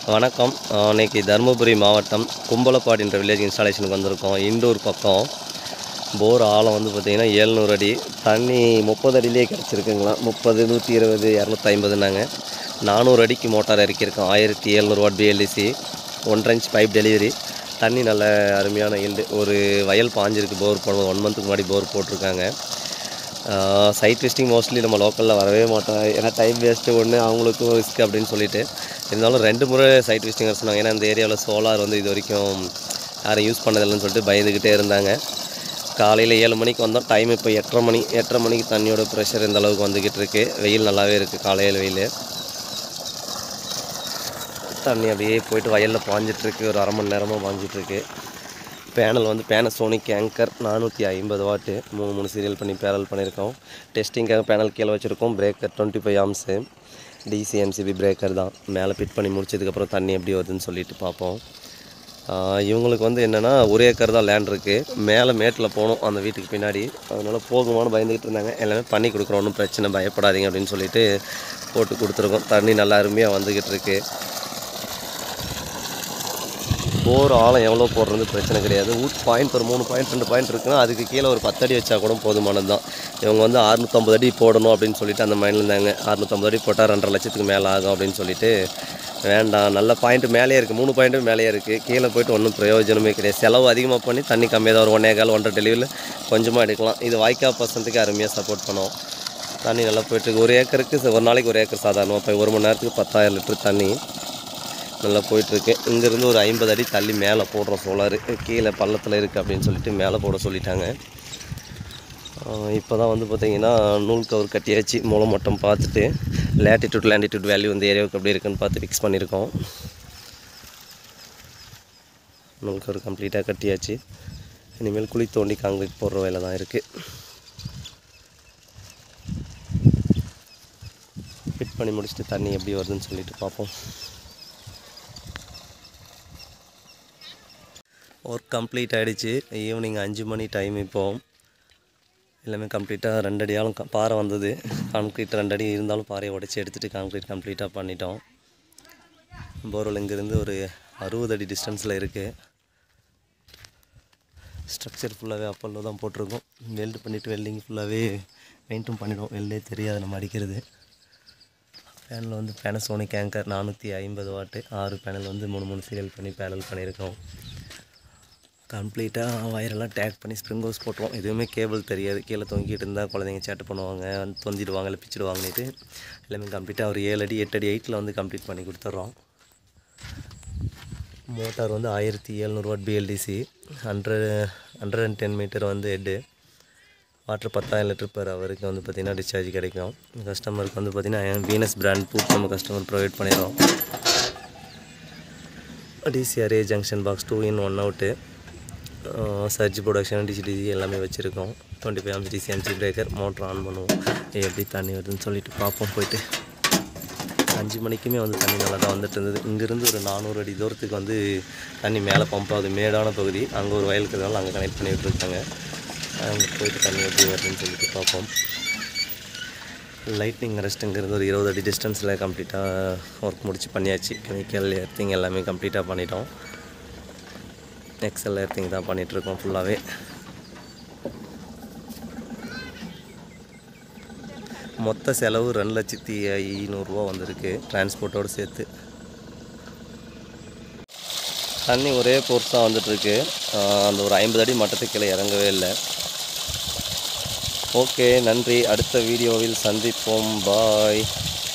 வணக்கம் ஆஹ் இன்னைக்கு தருமபுரி மாவட்டம் கும்பலப்பாடின்ற வில்லேஜ் இன்ஸ்டாலேஷனுக்கு வந்திருக்கோம் இண்டூர் பக்கம் போர் ஆழம் வந்து பார்த்திங்கன்னா ஏழ்நூறு அடி தண்ணி முப்பது அடியிலே கிடச்சிருக்குங்களா முப்பது நூற்றி இருபது இரநூத்தி ஐம்பதுனாங்க நானூறு அடிக்கு மோட்டார் இறக்கியிருக்கோம் ஆயிரத்தி எழுநூறு வாட் பிஎல்டிசி ஒன்றரை இன்ச் பைப் டெலிவரி தண்ணி நல்ல அருமையான ஈல்டு ஒரு வயல் பாஞ்சிருக்கு போர் போட ஒன் மந்த்துக்கு முன்னாடி போர் போட்டிருக்காங்க சைட் விசிட்டிங் மோஸ்ட்லி நம்ம லோக்கலில் வரவே மாட்டோம் ஏன்னா டைம் வேஸ்ட்டு ஒன்று அவங்களுக்கும் ரிஸ்க் அப்படின்னு சொல்லிட்டு இருந்தாலும் ரெண்டு முறை சைட் விசிட்டிங் சொன்னாங்க ஏன்னா இந்த ஏரியாவில் சோலார் வந்து இது வரைக்கும் யாரும் யூஸ் பண்ணதில்லைன்னு சொல்லிட்டு பயந்துக்கிட்டே இருந்தாங்க காலையில் ஏழு மணிக்கு வந்தோம் டைம் இப்போ எட்டரை மணி எட்டரை மணிக்கு தண்ணியோட ப்ரெஷர் இந்த அளவுக்கு வந்துக்கிட்டு இருக்கு வெயில் நல்லாவே இருக்குது காலையில் வெயில் தண்ணி அப்படியே போயிட்டு வயலில் பாஞ்சிட்ருக்கு ஒரு அரை மணி நேரமாக பாஞ்சிட்ருக்கு பேனல் வந்து பேனசோனிக் ஆங்கர் நானூற்றி ஐம்பது வாட்டு மூணு மூணு சீரியல் பண்ணி பேனல் பண்ணியிருக்கோம் டெஸ்டிங்காக பேனல் கீழே வச்சுருக்கோம் breaker twenty five amps DC MCB breaker தான் மேலே ஃபிட் பண்ணி முடிச்சதுக்கப்புறம் தண்ணி எப்படி வருதுன்னு சொல்லிட்டு பார்ப்போம் ஆஹ் இவங்களுக்கு வந்து என்னென்னா ஒரு ஏக்கர் தான் லேண்ட் இருக்குது மேலே மேட்டில் போகணும் அந்த வீட்டுக்கு பின்னாடி அதனால் போகுமான்னு பயந்துக்கிட்டு இருந்தாங்க எல்லாமே பண்ணி கொடுக்குறோம் ஒன்றும் பிரச்சனை பயப்படாதீங்க அப்படின்னு சொல்லிட்டு போட்டு கொடுத்துருக்கோம் தண்ணி நல்லா அருமையாக வந்துக்கிட்டு இருக்கு போர் ஆழம் எவ்வளோ போடுறது பிரச்சனை கிடையாது ஊட் பாயிண்ட் ஒரு மூணு பாயிண்ட் ரெண்டு பாயிண்ட் இருக்குன்னா அதுக்கு கீழே ஒரு பத்தடி வச்சா கூட போதுமானது தான் இவங்க வந்து அறுநூத்தம்பது அடி போடணும் அப்படின்னு சொல்லிட்டு அந்த மைண்டில் இருந்தாங்க அறுநூத்தம்பது அடி போட்டால் ரெண்டரை லட்சத்துக்கு மேலே ஆகும் அப்படின்னு சொல்லிட்டு வேண்டாம் நல்ல பாயிண்ட் மேலேயே இருக்குது மூணு பாயிண்ட்டும் மேலேயே இருக்குது கீழே போயிட்டு ஒன்றும் பிரயோஜனமே கிடையாது செலவு அதிகமாக பண்ணி தண்ணி கம்மியாக தான் ஒரு ஒன்றே கால் ஒன்றரை டெலிவரியில் கொஞ்சமாக எடுக்கலாம் இது வாய்க்கா பர்சன்ட்டுக்கு அருமையாக சப்போர்ட் பண்ணும் தண்ணி நல்லா போயிட்டுருக்கு ஒரு ஏக்கருக்கு ஒரு நாளைக்கு ஒரு ஏக்கர் சாதாரணமாக இப்போ ஒரு மணி நேரத்துக்கு பத்தாயிரம் லிட்டர் தண்ணி நல்லா போயிட்டுருக்கு இங்கேருந்து ஒரு ஐம்பது அடி தள்ளி மேலே போடுறோம் சோலார் கீழே பள்ளத்தில் இருக்குது அப்படின்னு சொல்லிட்டு மேலே போட சொல்லிட்டாங்க இப்போ தான் வந்து பார்த்தீங்கன்னா நூல் கவர் கட்டியாச்சு மூலம் மட்டும் பார்த்துட்டு லேட்டிடியூட் லேண்டிடியூட் வேல்யூ இந்த ஏரியாவுக்கு எப்படி இருக்குன்னு பார்த்து ஃபிக்ஸ் பண்ணியிருக்கோம் நூல் கவர் கம்ப்ளீட்டாக கட்டியாச்சு இனிமேல் குழி தோண்டி காங்கிரீட் போடுற வேலை தான் இருக்குது ஃபிட் பண்ணி முடிச்சுட்டு தண்ணி எப்படி வருதுன்னு சொல்லிட்டு பார்ப்போம் ஒர்க் கம்ப்ளீட் ஆகிடுச்சு ஈவினிங் அஞ்சு மணி டைம் இப்போ எல்லாமே கம்ப்ளீட்டாக ரெண்டு அடியாலும் க- பாறை வந்தது கான்க்ரீட் ரெண்டு அடி இருந்தாலும் பாறையை உடச்சி எடுத்துகிட்டு கான்க்ரீட் கம்ப்ளீட்டாக பண்ணிட்டோம் போர்வெல் இங்கேருந்து ஒரு அறுபது அடி டிஸ்டன்ஸில் இருக்குது ஸ்ட்ரக்சர் ஃபுல்லாகவே அப்பல்ல தான் போட்டிருக்கோம் வெல்டு பண்ணிவிட்டு வெல்டிங் ஃபுல்லாகவே பெயிண்ட்டும் பண்ணிடுவோம் வெள்ளே தெரியாது நம்ம அடிக்கிறது பேனல் வந்து பேனசோனிக் ஆங்கர் நானூற்றி ஐம்பது வாட்டு ஆறு பேனல் வந்து மூணு மூணு சீரியல் பண்ணி பேனல் பண்ணியிருக்கோம் கம்ப்ளீட்டாக வயரெல்லாம் டேக் பண்ணி ஸ்ப்ரிங் ஹவுஸ் போட்டுருவோம் எதுவுமே கேபிள் தெரியாது கீழே தொங்கிட்டு இருந்தால் குழந்தைங்க சேட்டை பண்ணுவாங்க வந்து தொந்திடுவாங்க இல்லை பிச்சிடுவாங்கன்னுட்டு எல்லாமே கம்ப்ளீட்டாக ஒரு ஏழு அடி எட்டு அடி எயிட்டில் வந்து கம்ப்ளீட் பண்ணி கொடுத்துட்றோம் மோட்டார் வந்து ஆயிரத்தி எழுநூறு watt BLDC hundred hundred and ten metre வந்து ஹெட்டு வாட்டர் பத்தாயிரம் லிட்டர் பெர் ஹவருக்கு வந்து பார்த்திங்கன்னா டிஸ்சார்ஜ் கிடைக்கும் கஸ்டமருக்கு வந்து பார்த்திங்கன்னா வீனஸ் பிராண்ட் பூட் நம்ம கஸ்டமர் ப்ரொவைட் பண்ணிடுறோம் டிசிஆர்ஏ junction box two in one out surge protection DC DC எல்லாமே வச்சுருக்கோம் டுவெண்ட்டி ஃபைவ் ஆம்ஸ் டிசிஎன்சி பிரேக்கர் மோட்டர் ஆன் பண்ணுவோம் இது எப்படி தண்ணி வருதுன்னு சொல்லிட்டு பார்ப்போம் போயிட்டு அஞ்சு மணிக்குமே வந்து தண்ணி நல்லா தான் வந்துட்டு இருந்தது இங்கேருந்து ஒரு நானூறு அடி தூரத்துக்கு வந்து தண்ணி மேலே பம்ப் ஆகுது மேடான பகுதி அங்கே ஒரு வயல் இருக்கிறதுனால அங்கே கனெக்ட் பண்ணி விட்டுருக்காங்க அங்கே போயிட்டு தண்ணி எப்படி வருதுன்னு சொல்லிட்டு பார்ப்போம் லைட்னிங் ரெஸ்ட்டுங்கிறது ஒரு இருபது அடி டிஸ்டன்ஸில் கம்ப்ளீட்டாக ஒர்க் முடிச்சு பண்ணியாச்சு கெமிக்கல் எர்த்திங் எல்லாமே கம்ப்ளீட்டாக பண்ணிட்டோம் எக்ஸல் எர்த்திங் தான் பண்ணிகிட்ருக்கோம் ஃபுல்லாகவே மொத்த செலவு ரெண்டு லட்சத்தி ஐநூறுரூவா வந்திருக்கு டிரான்ஸ்போர்ட்டோடு சேர்த்து தண்ணி ஒரே ஃபோர்ஸாக வந்துட்டுருக்கு அந்த ஒரு ஐம்பது அடி மட்டத்துக்கு கீழே இறங்கவே இல்லை ஓகே நன்றி அடுத்த வீடியோவில் சந்திப்போம் பாய்